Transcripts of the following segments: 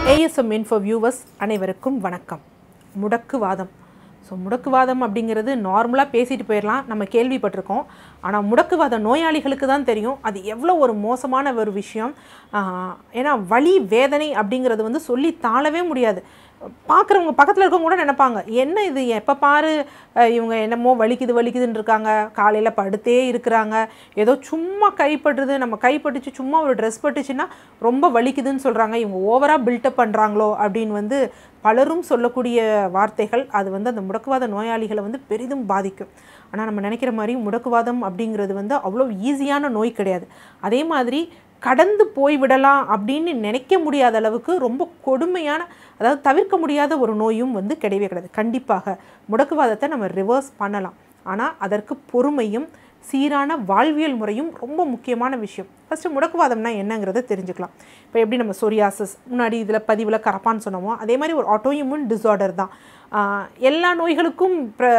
ASM info viewers அனைவருக்கும் வணக்கம் முடக்குவாதம் so முடக்குவாதம் அப்படிங்கிறது நார்மலாக பேசிட்டு போயிடலாம் நம்ம கேள்விப்பட்டிருக்கோம் ஆனால் முடக்குவாத நோயாளிகளுக்கு தான் தெரியும் அது எவ்வளோ ஒரு மோசமான ஒரு விஷயம் ஆஹ், ஏன்னா வலி வேதனை அப்படிங்கிறது வந்து சொல்லி தாழவே முடியாது பார்க்குறவங்க பக்கத்தில் இருக்கவங்க கூட நினைப்பாங்க என்ன இது எப்போ பாரு அஹ், இவங்க என்னமோ வலிக்குது வலிக்குதுன்னு இருக்காங்க காலையில் படுத்தே இருக்கிறாங்க ஏதோ சும்மா கைப்பட்டுது நம்ம கைப்பட்டுச்சு சும்மா ஒரு ட்ரெஸ் பட்டுச்சுன்னா ரொம்ப வலிக்குதுன்னு சொல்கிறாங்க இவங்க ஓவராக பில்டப் பண்ணுறாங்களோ அப்படின்னு வந்து பலரும் சொல்லக்கூடிய வார்த்தைகள் அது வந்து அந்த முடக்குவாத நோயாளிகளை வந்து பெரிதும் பாதிக்கும் ஆனால் நம்ம நினைக்கிற மாதிரி முடக்குவாதம் அப்படிங்கிறது வந்து அவ்வளோ ஈஸியான நோய் கிடையாது அதே மாதிரி கடந்து போய்விடலாம் அப்படின்னு நினைக்க முடியாத அளவுக்கு ரொம்ப கொடுமையான அதாவது தவிர்க்க முடியாத ஒரு நோயும் வந்து கிடையவே கிடையாது கண்டிப்பாக முடக்குவாதத்தை நம்ம ரிவர்ஸ் பண்ணலாம் ஆனால் அதற்கு பொறுமையும் சீரான வாழ்வியல் முறையும் ரொம்ப முக்கியமான விஷயம் ஃபஸ்ட்டு முடக்குவாதம்னா என்னங்கிறத தெரிஞ்சுக்கலாம் இப்போ எப்படி நம்ம சொரியாசிஸ் முன்னாடி இதில் பதிவில் கரப்பான்னு சொன்னோமோ அதே மாதிரி ஒரு ஆட்டோஇம்யூன் டிஸார்டர் தான் ஆஹ் எல்லா நோய்களுக்கும்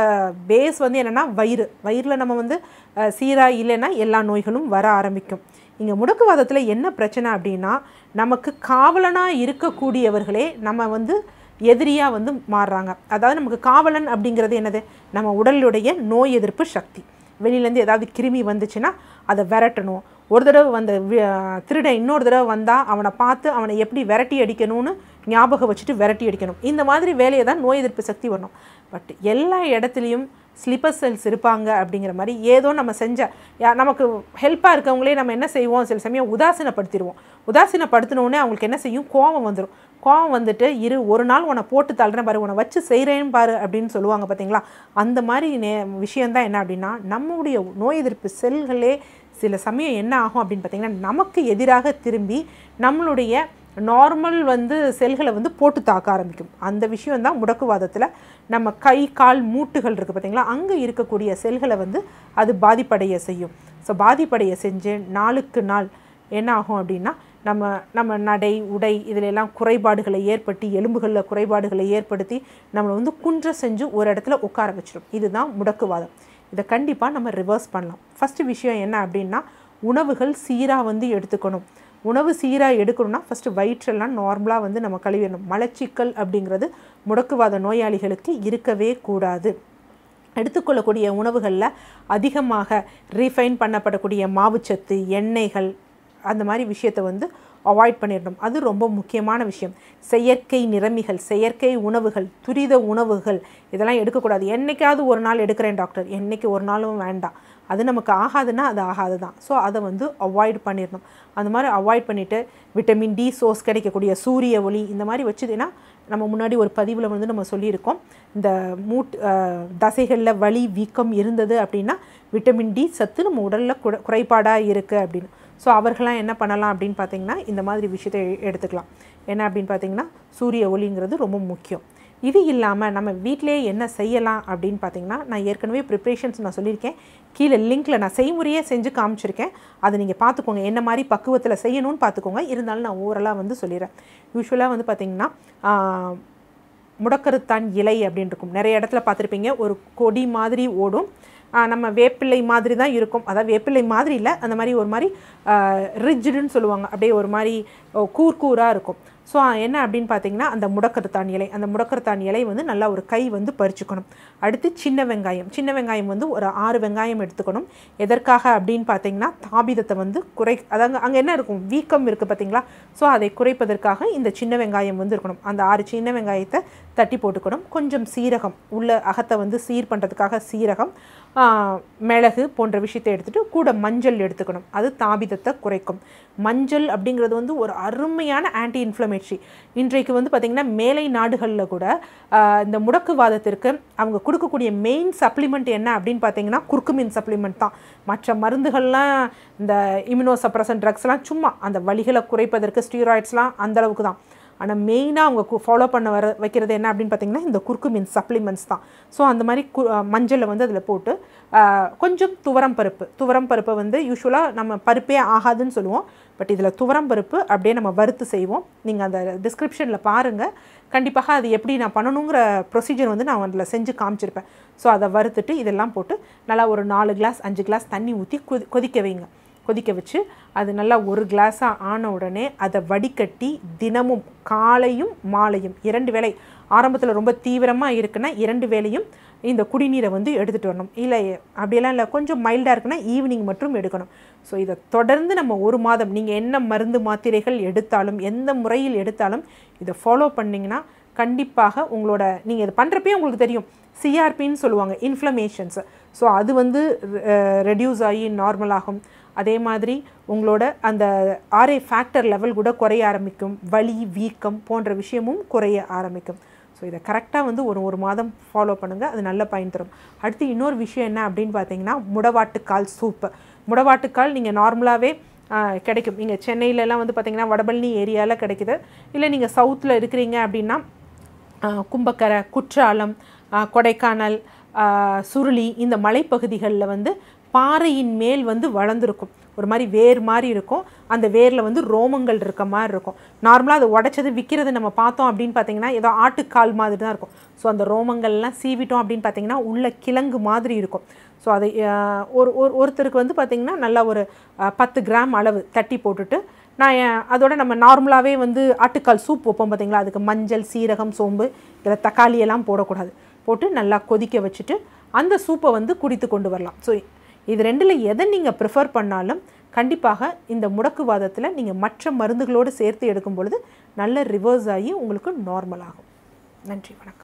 பேஸ் வந்து என்னென்னா வயிறு வயிறில் நம்ம வந்து சீராக இல்லைன்னா எல்லா நோய்களும் வர ஆரம்பிக்கும் இங்கே முடக்குவாதத்தில் என்ன பிரச்சனை அப்படின்னா நமக்கு காவலனாக இருக்கக்கூடியவர்களே நம்ம வந்து எதிரியாக வந்து மாறுறாங்க அதாவது நமக்கு காவலன் அப்படிங்கிறது என்னது நம்ம உடலுடைய நோய் எதிர்ப்பு சக்தி வெளியிலேருந்து ஏதாவது கிருமி வந்துச்சுன்னா அதை விரட்டணும் ஒரு தடவை வந்த வி- திருடன் இன்னொரு தடவை வந்தால் அவனை பார்த்து அவனை எப்படி விரட்டி அடிக்கணும்னு ஞாபகம் வச்சுட்டு விரட்டி அடிக்கணும் இந்த மாதிரி வேலையை தான் நோய் எதிர்ப்பு சக்தி வரணும் பட் எல்லா இடத்துலையும் ஸ்லிப்பர் செல்ஸ் இருப்பாங்க அப்படிங்கிற மாதிரி ஏதோ நம்ம செஞ்ச யா- நமக்கு ஹெல்ப்பாக இருக்கவங்களே நம்ம என்ன செய்வோம் சில சமயம் உதாசீனப்படுத்திடுவோம் உதாசீனப்படுத்தினோடனே அவங்களுக்கு என்ன செய்யும் கோவம் வந்துடும் கோவம் வந்துட்டு இரு ஒரு நாள் உன்னை போட்டு தள்ளுறேன் பாரு உன்னை வச்சு செய்கிறேன்னு பாரு அப்படின்னு சொல்லுவாங்க பார்த்தீங்களா அந்த மாதிரி நே விஷயந்தான் என்ன அப்படின்னா நம்முடைய நோய் எதிர்ப்பு செல்களே சில சமயம் என்ன ஆகும் அப்படின்னு பார்த்தீங்கன்னா நமக்கு எதிராக திரும்பி நம்மளுடைய நார்மல் வந்து செல்களை வந்து போட்டு தாக்க ஆரம்பிக்கும் அந்த விஷயம் தான் முடக்குவாதத்தில் நம்ம கை கால் மூட்டுகள் இருக்குது பார்த்தீங்களா அங்கே இருக்கக்கூடிய செல்களை வந்து அது பாதிப்படைய செய்யும் ஸோ பாதிப்படைய செஞ்சு நாளுக்கு நாள் என்ன ஆகும் அப்படின்னா நம்ம நம்ம நடை உடை இதில் எல்லாம் குறைபாடுகளை ஏற்படுத்தி எலும்புகளில் குறைபாடுகளை ஏற்படுத்தி நம்மளை வந்து குன்ற செஞ்சு ஒரு இடத்துல உட்கார வச்சிடும் இதுதான் முடக்குவாதம் இதை கண்டிப்பாக நம்ம ரிவர்ஸ் பண்ணலாம் ஃபஸ்ட்டு விஷயம் என்ன அப்படின்னா உணவுகள் சீராக வந்து எடுத்துக்கணும் உணவு சீராக எடுக்கணும்னா ஃபஸ்ட்டு வயிற்றெல்லாம் நார்மலாக வந்து நம்ம கழுவிடணும் மலச்சிக்கல் அப்படிங்கிறது முடக்குவாத நோயாளிகளுக்கு இருக்கவே கூடாது எடுத்துக்கொள்ளக்கூடிய உணவுகளில் அதிகமாக ரீஃபைன் பண்ணப்படக்கூடிய மாவுச்சத்து எண்ணெய்கள் அந்த மாதிரி விஷயத்தை வந்து அவாய்ட் பண்ணிடணும் அது ரொம்ப முக்கியமான விஷயம் செயற்கை நிறமிகள் செயற்கை உணவுகள் துரித உணவுகள் இதெல்லாம் எடுக்கக்கூடாது என்னைக்காவது ஒரு நாள் எடுக்கிறேன் டாக்டர் என்னைக்கு ஒரு நாளும் வேண்டாம் அது நமக்கு ஆகாதுன்னா அது ஆகாது தான் ஸோ அதை வந்து அவாய்ட் பண்ணிடணும் அந்த மாதிரி அவாய்ட் பண்ணிவிட்டு விட்டமின் டி சோர்ஸ் கிடைக்கக்கூடிய சூரிய ஒளி இந்த மாதிரி வச்சுதுன்னா நம்ம முன்னாடி ஒரு பதிவில் வந்து நம்ம சொல்லியிருக்கோம் இந்த மூட் தசைகளில் வலி வீக்கம் இருந்தது அப்படின்னா விட்டமின் டி சத்து நம்ம உடலில் குறை குறைபாடாக இருக்குது அப்படின்னு ஸோ அவர்களாம் என்ன பண்ணலாம் அப்படின்னு பார்த்தீங்கன்னா இந்த மாதிரி விஷயத்தை எ- எடுத்துக்கலாம் என்ன அப்படின்னு பார்த்தீங்கன்னா சூரிய ஒளிங்கிறது ரொம்ப முக்கியம் இது இல்லாமல் நம்ம வீட்டிலேயே என்ன செய்யலாம் அப்படின்னு பார்த்தீங்கன்னா நான் ஏற்கனவே ப்ரிப்ரேஷன்ஸ் நான் சொல்லியிருக்கேன் கீழே லிங்க்கில் நான் செய்முறையே செஞ்சு காமிச்சிருக்கேன் அதை நீங்கள் பார்த்துக்கோங்க என்ன மாதிரி பக்குவத்தில் செய்யணும்னு பார்த்துக்கோங்க இருந்தாலும் நான் ஓவரலாக வந்து சொல்லிடுறேன் யூஸ்வலாக வந்து பார்த்தீங்கன்னா ஆஹ், முடக்கருத்தான் இலை அப்படின்னு இருக்கும் நிறைய இடத்துல பார்த்துருப்பீங்க ஒரு கொடி மாதிரி ஓடும் ஆஹ் நம்ம வேப்பிள்ளை மாதிரி தான் இருக்கும் அதாவது வேப்பிள்ளை மாதிரி இல்லை அந்த மாதிரி ஒரு மாதிரி ரிஜிடுன்னு சொல்லுவாங்க அப்படியே ஒரு மாதிரி அஹ், கூர் கூராக இருக்கும் ஸோ என்ன அப்படின்னு பார்த்தீங்கன்னா அந்த முடக்கருத்தான் இலை அந்த முடக்கருத்தான் இலை வந்து நல்லா ஒரு கை வந்து பறிச்சுக்கணும் அடுத்து சின்ன வெங்காயம் சின்ன வெங்காயம் வந்து ஒரு ஆறு வெங்காயம் எடுத்துக்கணும் எதற்காக அப்படின்னு பார்த்தீங்கன்னா தாபிதத்தை வந்து குறை அதாவது அங்கே என்ன இருக்கும் வீக்கம் இருக்குது பார்த்தீங்களா ஸோ அதை குறைப்பதற்காக இந்த சின்ன வெங்காயம் வந்து இருக்கணும் அந்த ஆறு சின்ன வெங்காயத்தை தட்டி போட்டுக்கணும் கொஞ்சம் சீரகம் உள்ள அகத்தை வந்து சீர் பண்ணுறதுக்காக சீரகம் ஆ, மிளகு போன்ற விஷயத்தை எடுத்துகிட்டு கூட மஞ்சள் எடுத்துக்கணும் அது தாபிதத்தை குறைக்கும் மஞ்சள் அப்படிங்கிறது வந்து ஒரு அருமையான ஆன்டி இன்ஃப்ளமேட்ரி இன்றைக்கு வந்து பார்த்திங்கன்னா மேலை நாடுகளில் கூட ஆ, இந்த முடக்குவாதத்திற்கு அவங்க கொடுக்கக்கூடிய மெயின் சப்ளிமெண்ட் என்ன அப்படின்னு பார்த்தீங்கன்னா குர்குமின் சப்ளிமெண்ட் தான் மற்ற மருந்துகள்லாம் இந்த இம்யூனோ சப்ரசன் ட்ரக்ஸ்லாம் சும்மா அந்த வலிகளை குறைப்பதற்கு ஸ்டீராய்ட்ஸ்லாம் அந்த அளவுக்கு தான் ஆனால் மெயினாக அவங்க ஃபாலோ பண்ண வர வைக்கிறது என்ன அப்படின்னு பார்த்தீங்கன்னா இந்த குர்குமின் சப்ளிமெண்ட்ஸ் தான் ஸோ அந்த மாதிரி கு மஞ்சளை வந்து அதில் போட்டு ஆஹ், கொஞ்சம் துவரம் பருப்பு துவரம் பருப்பை வந்து யூஸ்வலாக நம்ம பருப்பே ஆகாதுன்னு சொல்லுவோம் பட் இதில் துவரம் பருப்பு அப்படியே நம்ம வறுத்து செய்வோம் நீங்கள் அந்த டிஸ்கிரிப்ஷனில் பாருங்கள் கண்டிப்பாக அது எப்படி நான் பண்ணணுங்கிற ப்ரொசீஜர் வந்து நான் அதில் செஞ்சு காமிச்சிருப்பேன் ஸோ அதை வறுத்துட்டு இதெல்லாம் போட்டு நல்லா ஒரு நாலு கிளாஸ் அஞ்சு கிளாஸ் தண்ணி ஊற்றி கொதி கொதிக்க வைங்க கொதிக்க வச்சு அது நல்லா ஒரு கிளாஸாக ஆன உடனே அதை வடிகட்டி தினமும் காலையும் மாலையும் இரண்டு வேளை ஆரம்பத்தில் ரொம்ப தீவிரமாக இருக்குன்னா இரண்டு வேளையும் இந்த குடிநீரை வந்து எடுத்துகிட்டு வரணும் இல்லை அப்படியெல்லாம் இல்லை கொஞ்சம் மைல்டாக இருக்குன்னா ஈவினிங் மட்டும் எடுக்கணும் ஸோ இதை தொடர்ந்து நம்ம ஒரு மாதம் நீங்கள் என்ன மருந்து மாத்திரைகள் எடுத்தாலும் எந்த முறையில் எடுத்தாலும் இதை ஃபாலோ பண்ணிங்கன்னா கண்டிப்பாக உங்களோட நீங்கள் இது பண்ணுறப்பே உங்களுக்கு தெரியும் சிஆர்பின்னு சொல்லுவாங்க இன்ஃப்ளமேஷன்ஸ் ஸோ அது வந்து ரெடியூஸ் ஆகி நார்மல் ஆகும் அதே மாதிரி உங்களோட அந்த ஆர்ஏ ஃபேக்டர் லெவல் கூட குறைய ஆரம்பிக்கும் வலி வீக்கம் போன்ற விஷயமும் குறைய ஆரம்பிக்கும் ஸோ இதை கரெக்டாக வந்து ஒரு ஒரு மாதம் ஃபாலோ பண்ணுங்கள் அது நல்ல பயன் தரும் அடுத்து இன்னொரு விஷயம் என்ன அப்படின்னு பார்த்தீங்கன்னா முடவாட்டுக்கால் சூப்பு முடவாட்டுக்கால் நீங்கள் நார்மலாகவே கிடைக்கும் இங்கே சென்னையிலலாம் வந்து பார்த்திங்கன்னா வடபழனி ஏரியாவில் கிடைக்குது இல்லை நீங்கள் சவுத்தில் இருக்கிறீங்க அப்படின்னா கும்பக்கரை குற்றாலம் கொடைக்கானல் சுருளி இந்த மலைப்பகுதிகளில் வந்து பாறையின் மேல் வந்து வளர்ந்துருக்கும் ஒரு மாதிரி வேர் மாதிரி இருக்கும் அந்த வேரில் வந்து ரோமங்கள் இருக்க மாதிரி இருக்கும் நார்மலாக அது உடச்சது விற்கிறது நம்ம பார்த்தோம் அப்படின்னு பார்த்தீங்கன்னா ஏதோ ஆட்டுக்கால் மாதிரி தான் இருக்கும் ஸோ அந்த ரோமங்கள்லாம் சீவிட்டோம் அப்படின்னு பார்த்தீங்கன்னா உள்ள கிழங்கு மாதிரி இருக்கும் ஸோ அதை ஒரு ஒரு ஒருத்தருக்கு வந்து பார்த்திங்கன்னா நல்லா ஒரு பத்து கிராம் அளவு தட்டி போட்டுட்டு நான் அதோட நம்ம நார்மலாகவே வந்து ஆட்டுக்கால் சூப் வைப்போம் பார்த்தீங்களா அதுக்கு மஞ்சள் சீரகம் சோம்பு இதில் தக்காளி எல்லாம் போடக்கூடாது போட்டு நல்லா கொதிக்க வச்சுட்டு அந்த சூப்பை வந்து குடித்து கொண்டு வரலாம் ஸோ இது ரெண்டில் எதை நீங்கள் ப்ரிஃபர் பண்ணாலும் கண்டிப்பாக இந்த முடக்குவாதத்தில் நீங்கள் மற்ற மருந்துகளோடு சேர்த்து எடுக்கும் பொழுது நல்ல ரிவர்ஸ் ஆகி உங்களுக்கு நார்மல் ஆகும் நன்றி வணக்கம்